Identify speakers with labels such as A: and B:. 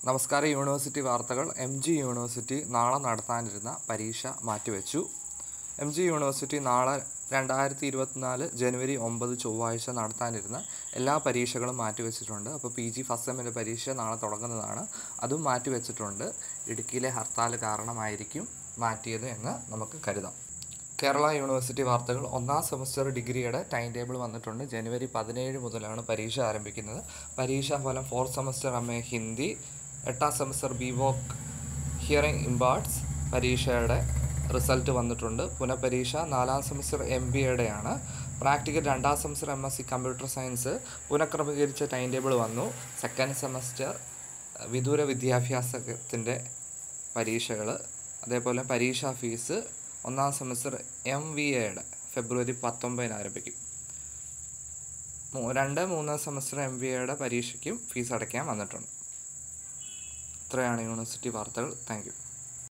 A: നമസ്കാരം യൂണിവേഴ്സിറ്റി വാർത്തകൾ M G university നാളെ നടത്താനിരുന്ന പരീക്ഷ മാറ്റിവെച്ചു എം ജി യൂണിവേഴ്സിറ്റി നാളെ രണ്ടായിരത്തി ഇരുപത്തിനാല് ജനുവരി ഒമ്പത് ചൊവ്വാഴ്ച നടത്താനിരുന്ന എല്ലാ പരീക്ഷകളും മാറ്റിവെച്ചിട്ടുണ്ട് അപ്പോൾ പി ജി ഫസ്റ്റ് സെമ്മിൻ്റെ പരീക്ഷ നാളെ തുടങ്ങുന്നതാണ് അതും മാറ്റിവെച്ചിട്ടുണ്ട് ഇടുക്കിയിലെ ഹർത്താൽ കാരണമായിരിക്കും മാറ്റിയത് എന്ന് നമുക്ക് കരുതാം കേരള യൂണിവേഴ്സിറ്റി വാർത്തകൾ ഒന്നാം സെമസ്റ്റർ ഡിഗ്രിയുടെ ടൈം ടേബിൾ വന്നിട്ടുണ്ട് ജനുവരി പതിനേഴ് മുതലാണ് പരീക്ഷ ആരംഭിക്കുന്നത് പരീക്ഷാ ഫലം fourth semester M A Hindi എട്ടാം സെമസ്റ്റർ ബി വോക്ക് ഹിയറിംഗ് ഇമ്പാർട്സ് പരീക്ഷയുടെ റിസൾട്ട് വന്നിട്ടുണ്ട് പുനഃപരീക്ഷ നാലാം സെമസ്റ്റർ എം ബി എയുടെയാണ് പ്രാക്ടിക്കൽ രണ്ടാം semester M S C computer science പുനഃക്രമീകരിച്ച ടൈം ടേബിൾ വന്നു സെക്കൻഡ് സെമസ്റ്റർ വിദൂര വിദ്യാഭ്യാസത്തിൻ്റെ പരീക്ഷകൾ അതേപോലെ പരീക്ഷാ ഫീസ് ഒന്നാം സെമസ്റ്റർ എം വി എയുടെ ഫെബ്രുവരി പത്തൊമ്പതിന് ആരംഭിക്കും മൂ- രണ്ട് മൂന്ന് സെമസ്റ്റർ എം വി എയുടെ പരീക്ഷയ്ക്കും ഫീസ് അടയ്ക്കാൻ വന്നിട്ടുണ്ട് ഇത്രയാണ് യൂണിവേഴ്സിറ്റി വാർത്തകൾ താങ്ക് യു